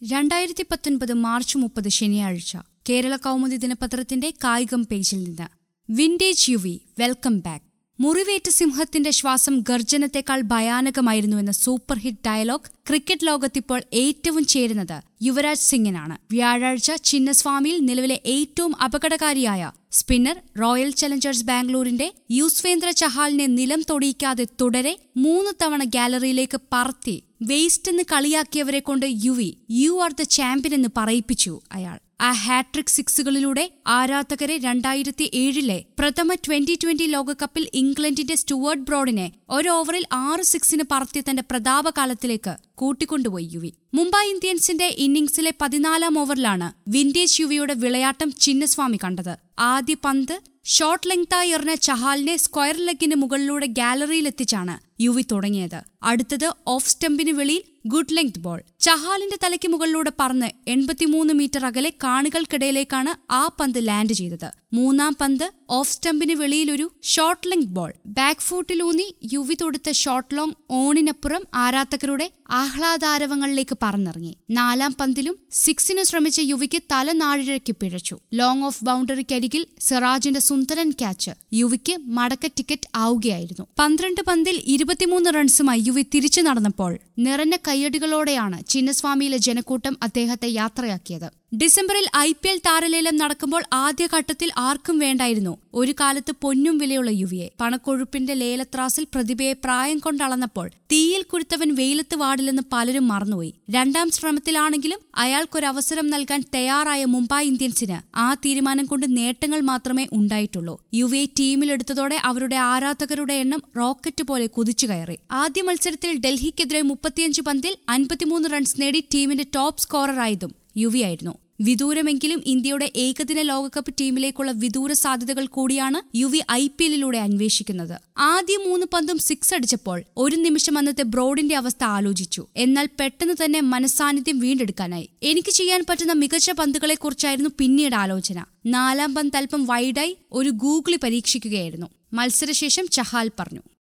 രണ്ടായിരത്തി പത്തൊൻപത് മാർച്ച് മുപ്പത് ശനിയാഴ്ച കേരള കൗമുദി ദിനപത്രത്തിന്റെ കായികം പേജിൽ നിന്ന് വിന്റേജ് യുവി വെൽക്കം ബാക്ക് മുറിവേറ്റ സിംഹത്തിന്റെ ശ്വാസം ഗർജനത്തെക്കാൾ ഭയാനകമായിരുന്നുവെന്ന സൂപ്പർ ഹിറ്റ് ഡയലോഗ് ക്രിക്കറ്റ് ലോകത്തിപ്പോൾ ഏറ്റവും ചേരുന്നത് യുവരാജ് സിംഗിനാണ് വ്യാഴാഴ്ച ചിന്നസ്വാമിയിൽ നിലവിലെ ഏറ്റവും അപകടകാരിയായ സ്പിന്നർ റോയൽ ചലഞ്ചേഴ്സ് ബാംഗ്ലൂരിന്റെ യുസ്വേന്ദ്ര ചഹാലിനെ നിലം തൊടിയിക്കാതെ തുടരെ മൂന്ന് തവണ ഗാലറിയിലേക്ക് പറത്തി വേസ്റ്റ് എന്ന് കളിയാക്കിയവരെ കൊണ്ട് Yuvi you are the champion എന്ന് പറയിപ്പിച്ചു അയാൾ ആ ഹാട്രിക് സിക്സുകളിലൂടെ ആരാധകരെ രണ്ടായിരത്തി ഏഴിലെ പ്രഥമ ട്വന്റി ട്വന്റി ലോകകപ്പിൽ ഇംഗ്ലണ്ടിന്റെ സ്റ്റുവർട്ട് ബ്രോഡിനെ ഒരു ഓവറിൽ ആറ് സിക്സിന് പറത്തിയ തന്റെ പ്രതാപകാലത്തിലേക്ക് കൂട്ടിക്കൊണ്ടുപോയി യുവി മുംബൈ ഇന്ത്യൻസിന്റെ ഇന്നിംഗ്സിലെ പതിനാലാം ഓവറിലാണ് വിന്റേജ് യുവിയുടെ വിളയാട്ടം ചിന്നസ്വാമി കണ്ടത് ആദ്യ പന്ത് ഷോർട്ട് ലെങ്തായി എറിഞ്ഞ ചഹാലിനെ സ്ക്വയർ ലെഗിന് മുകളിലൂടെ ഗാലറിയിലെത്തിച്ചാണ് യുവി തുടങ്ങിയത് അടുത്തത് ഓഫ് സ്റ്റംപിന് വെളിയിൽ ഗുഡ് ലെങ്ത് ബോൾ ചഹാലിന്റെ തലയ്ക്ക് മുകളിലൂടെ പറന്ന് എൺപത്തിമൂന്ന് മീറ്റർ അകലെ കാണികൾക്കിടയിലേക്കാണ് ആ പന്ത് ലാൻഡ് ചെയ്തത് മൂന്നാം പന്ത് ഓഫ് സ്റ്റംപിന് വെളിയിൽ ഒരു ഷോർട്ട് ലെങ്ത് ബോൾ ബാക്ക് ഫൂട്ടിലൂന്നി യുവി തൊടുത്ത ഷോർട്ട് ലോങ് ഓണിനപ്പുറം ആരാധകരുടെ ആഹ്ലാദാരവങ്ങളിലേക്ക് പറന്നിറങ്ങി നാലാം പന്തിലും സിക്സിന് ശ്രമിച്ച യുവിക്ക് തല നാഴിഴയ്ക്ക് പിഴച്ചു ലോങ് ഓഫ് ബൗണ്ടറിക്കരികിൽ സിറാജിന്റെ സുന്ദരൻ ക്യാച്ച് യുവിക്ക് മടക്ക ടിക്കറ്റ് ആവുകയായിരുന്നു പന്ത്രണ്ട് പന്തിൽ ഇരുപത്തിമൂന്ന് റൺസുമായി യുവി തിരിച്ചു നടന്നപ്പോൾ നിറഞ്ഞ കയ്യടികളോടെയാണ് ചിന്നസ്വാമിയിലെ ജനക്കൂട്ടം അദ്ദേഹത്തെ യാത്രയാക്കിയത് ഡിസംബറിൽ ഐ പി എൽ താരലേലം നടക്കുമ്പോൾ ആദ്യഘട്ടത്തിൽ ആർക്കും വേണ്ടായിരുന്നു ഒരു കാലത്ത് പൊന്നും വിലയുള്ള യുവിയെ പണക്കൊഴുപ്പിന്റെ ലേലത്രാസിൽ പ്രതിഭയെ പ്രായം കൊണ്ടളന്നപ്പോൾ തീയിൽ കുരുത്തവൻ വെയിലത്ത് വാടില്ലെന്ന് പലരും മറന്നുപോയി രണ്ടാം ശ്രമത്തിലാണെങ്കിലും അയാൾക്കൊരവസരം നൽകാൻ തയ്യാറായ മുംബൈ ഇന്ത്യൻസിന് ആ തീരുമാനം കൊണ്ട് നേട്ടങ്ങൾ മാത്രമേ ഉണ്ടായിട്ടുള്ളൂ യുവിയെ ടീമിലെടുത്തതോടെ അവരുടെ ആരാധകരുടെ എണ്ണം റോക്കറ്റ് പോലെ കുതിച്ചു കയറി ആദ്യ മത്സരത്തിൽ ഡൽഹിക്കെതിരെ മുപ്പത്തിയഞ്ച് പന്തിൽ അൻപത്തിമൂന്ന് റൺസ് നേടി ടീമിന്റെ ടോപ്പ് സ്കോററായതും യുവിയായിരുന്നു വിദൂരമെങ്കിലും ഇന്ത്യയുടെ ഏകദിന ലോകകപ്പ് ടീമിലേക്കുള്ള വിദൂര സാധ്യതകൾ കൂടിയാണ് യുവി ഐ പി എല്ലിലൂടെ അന്വേഷിക്കുന്നത് ആദ്യ മൂന്ന് പന്തും സിക്സ് അടിച്ചപ്പോൾ ഒരു നിമിഷം അന്നത്തെ ബ്രോഡിന്റെ അവസ്ഥ ആലോചിച്ചു എന്നാൽ പെട്ടെന്ന് തന്നെ മനസാന്നിധ്യം വീണ്ടെടുക്കാനായി എനിക്ക് ചെയ്യാൻ പറ്റുന്ന മികച്ച പന്തുകളെക്കുറിച്ചായിരുന്നു പിന്നീട് ആലോചന നാലാം പന്ത് അല്പം വൈഡായി ഒരു ഗൂഗിളി പരീക്ഷിക്കുകയായിരുന്നു മത്സരശേഷം ചഹാൽ പറഞ്ഞു